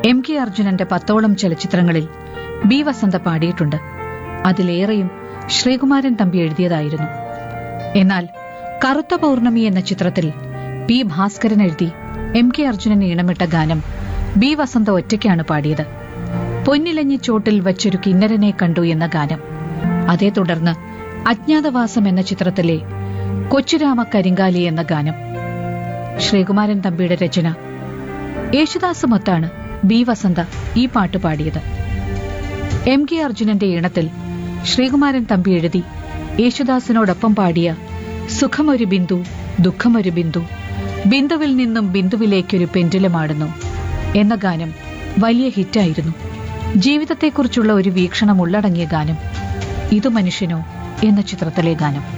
M K അർജുനന്റെ പത്തോളം ചലച്ചിത്രങ്ങളിൽ B വസന്ത പാടിയിട്ടുണ്ട് അതിലേറെയും ശ്രീകുമാരൻ തമ്പി എഴുതിയതായിരുന്നു എന്നാൽ കറുത്ത പൗർണമി എന്ന ചിത്രത്തിൽ പി ഭാസ്കരൻ എഴുതി എം കെ അർജുനൻ ഈണമിട്ട ഗാനം ബി വസന്ത ഒറ്റയ്ക്കാണ് പാടിയത് പൊന്നിലഞ്ഞി ചോട്ടിൽ വച്ചൊരു കിന്നരനെ കണ്ടു എന്ന ഗാനം അതേ തുടർന്ന് അജ്ഞാതവാസം എന്ന ചിത്രത്തിലെ കൊച്ചുരാമ കരിങ്കാലി എന്ന ഗാനം ശ്രീകുമാരൻ തമ്പിയുടെ രചന യേശുദാസുമൊത്താണ് ബി വസന്ത ഈ പാട്ട് പാടിയത് എം കെ അർജുനന്റെ ഈണത്തിൽ ശ്രീകുമാരൻ തമ്പി എഴുതി യേശുദാസിനോടൊപ്പം പാടിയ സുഖമൊരു ബിന്ദു ദുഃഖമൊരു ബിന്ദു ബിന്ദുവിൽ നിന്നും ബിന്ദുവിലേക്കൊരു പെൻഡുലമാടുന്നു എന്ന ഗാനം വലിയ ഹിറ്റായിരുന്നു ജീവിതത്തെക്കുറിച്ചുള്ള ഒരു വീക്ഷണം ഉള്ളടങ്ങിയ ഗാനം ഇതു മനുഷ്യനോ എന്ന ചിത്രത്തിലെ ഗാനം